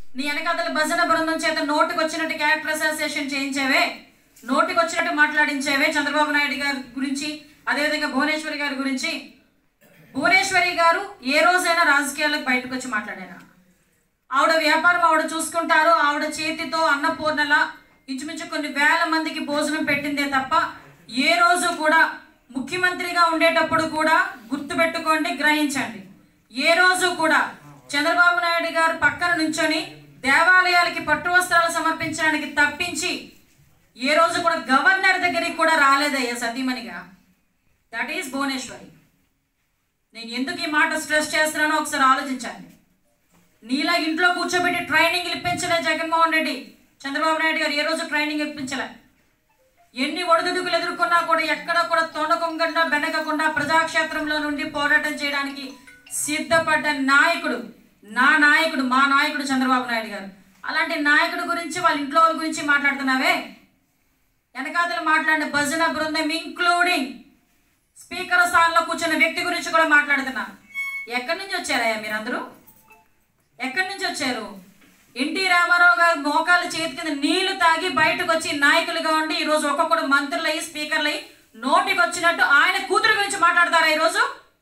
నీ వెనకాతల భజన బృందం చేత నోటికి వచ్చినట్టు క్యారెక్టర్ అసోసియేషన్ చేయించేవే నోటికి వచ్చినట్టు మాట్లాడించేవే చంద్రబాబు నాయుడు గారి గురించి అదేవిధంగా భువనేశ్వరి గారి గురించి భువనేశ్వరి గారు ఏ రోజైనా రాజకీయాలకు బయటకు వచ్చి మాట్లాడారా ఆవిడ వ్యాపారం ఆవిడ చూసుకుంటారు ఆవిడ చేతితో అన్నపూర్ణలా ఇంచుమించు కొన్ని వేల మందికి భోజనం పెట్టిందే తప్ప ఏ రోజు కూడా ముఖ్యమంత్రిగా ఉండేటప్పుడు కూడా గుర్తుపెట్టుకోండి గ్రహించండి ఏ రోజు కూడా చంద్రబాబు నాయుడు గారు పక్కన నుంచొని దేవాలయాలకి పట్టు వస్త్రాలు సమర్పించడానికి తప్పించి ఏ రోజు కూడా గవర్నర్ దగ్గరికి కూడా రాలేదయ్యా సతీమణిగా దట్ ఈస్ భువనేశ్వరి నేను ఎందుకు ఈ మాట స్ట్రెస్ చేస్తున్నానో ఒకసారి ఆలోచించండి నీలా ఇంట్లో కూర్చోబెట్టి ట్రైనింగ్ ఇప్పించలే జగన్మోహన్ రెడ్డి చంద్రబాబు నాయుడు గారు ఏ రోజు ట్రైనింగ్ ఇప్పించలే ఎన్ని ఒడిదుడుకులు ఎదుర్కొన్నా కూడా ఎక్కడ కూడా తొండకొంగకుండా బెనకకుండా ప్రజాక్షేత్రంలో నుండి పోరాటం చేయడానికి సిద్ధపడ్డ నాయకుడు నా నాయకుడు మా నాయకుడు చంద్రబాబు నాయుడు గారు అలాంటి నాయకుడు గురించి వాళ్ళ ఇంట్లో వాళ్ళ గురించి మాట్లాడుతున్నావే వెనకాతలు మాట్లాడిన భజన బృందం ఇంక్లూడింగ్ స్పీకర్ స్థానంలో కూర్చున్న వ్యక్తి గురించి కూడా మాట్లాడుతున్నా ఎక్కడి నుంచి వచ్చారయ్యా మీరందరూ ఎక్కడి నుంచి వచ్చారు ఎన్టీ రామారావు గారు మోకాళ్ళ చేతి కింద నీళ్లు తాగి బయటకు వచ్చి నాయకులుగా ఉండి ఈరోజు ఒక్కొక్కడు మంత్రులు అయ్యి స్పీకర్లు అయ్యి నోటికి వచ్చినట్టు ఆయన కూతురు గురించి మాట్లాడతారా ఈరోజు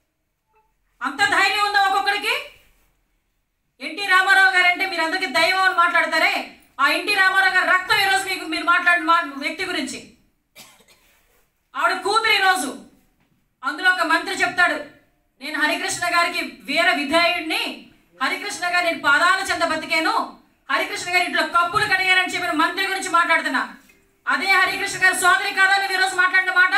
అంత ధైర్యం ఉందా ఒక్కొక్కడికి ఎన్టీ రామారావు గారు అంటే మీరందరికీ దైవం అని మాట్లాడతారే ఆ ఎన్టీ రామారావు గారి రక్తం ఈరోజు మీకు మీరు మాట్లాడిన మా వ్యక్తి గురించి ఆవిడ కూతురు ఈరోజు అందులో ఒక మంత్రి చెప్తాడు నేను హరికృష్ణ గారికి వీర విధేయుడిని హరికృష్ణ గారు నేను పాదాల చెంద బతికాను హరికృష్ణ గారి ఇంట్లో కప్పులు కడిగారని చెప్పిన మంత్రి గురించి మాట్లాడుతున్నా అదే హరికృష్ణ గారి సోదరి కాదా నువ్వు ఈరోజు మాట్లాడిన మాట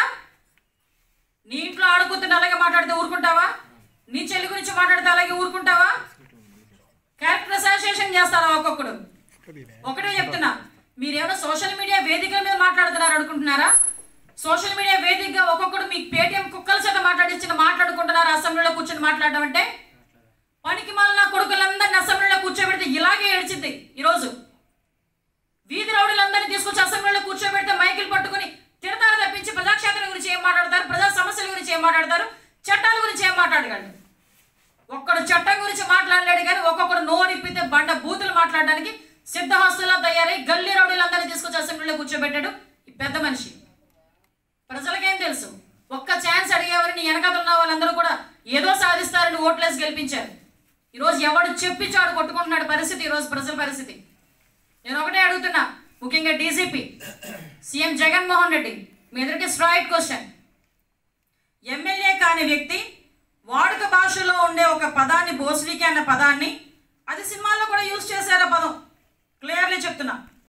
నీ ఇంట్లో ఆడుకుతున్న అలాగే మాట్లాడితే ఊరుకుంటావా నీ చెల్లి గురించి మాట్లాడితే అలాగే ఊరుకుంటావా క్యారెక్టర్ అసోసియేషన్ చేస్తారా ఒక్కొక్కడు ఒకటే చెప్తున్నా మీరేమైనా సోషల్ మీడియా వేదికల మీద మాట్లాడుతున్నారు అనుకుంటున్నారా సోషల్ మీడియా వేదికగా ఒక్కొక్కడు మీ పేటిఎం కుక్కల చేత మాట్లాడించిన మాట్లాడుకుంటున్నారు అసెంబ్లీలో కూర్చొని మాట్లాడడం అంటే పనికి మళ్ళా కొడుకులందరినీ అసెంబ్లీలో కూర్చోబెడితే ఇలాగే ఏడ్చింది ఈరోజు వీధి రౌడీలందరినీ తీసుకొచ్చి అసెంబ్లీలో కూర్చోబెడితే మైకులు పట్టుకుని తిడతారు తప్పించి ప్రజాక్షేత్రం గురించి ఏం మాట్లాడతారు ప్రజా సమస్యల గురించి ఏం మాట్లాడతారు చట్టాల గురించి ఏం మాట్లాడగలరు ఒక్కడు చట్టం గురించి మాట్లాడలేడు కానీ ఒక్కొక్కడు నోరిప్పితే బండ బూతులు మాట్లాడడానికి సిద్ధహస్తులా తయారై గల్లీ రౌడీలందరినీ తీసుకొచ్చి అసెంబ్లీలో కూర్చోబెట్టాడు ఈ పెద్ద మనిషి ప్రజలకేం తెలుసు ఒక్క ఛాన్స్ అడిగేవారు నీ వెనకాల ఉన్న వాళ్ళందరూ కూడా ఏదో సాధిస్తారని ఓట్లేసి గెలిపించారు ఈరోజు ఎవడు చెప్పించాడు కొట్టుకుంటున్నాడు పరిస్థితి ఈరోజు ప్రజల పరిస్థితి నేను ఒకటే అడుగుతున్నా ముఖ్యంగా డీజీపీ సీఎం జగన్మోహన్ రెడ్డి మీ ఎదురుకి స్ట్రైట్ క్వశ్చన్ ఎమ్మెల్యే కాని వ్యక్తి వాడుక భాషలో ఉండే ఒక పదాన్ని భోస్వికి అన్న పదాన్ని అది సినిమాల్లో కూడా యూజ్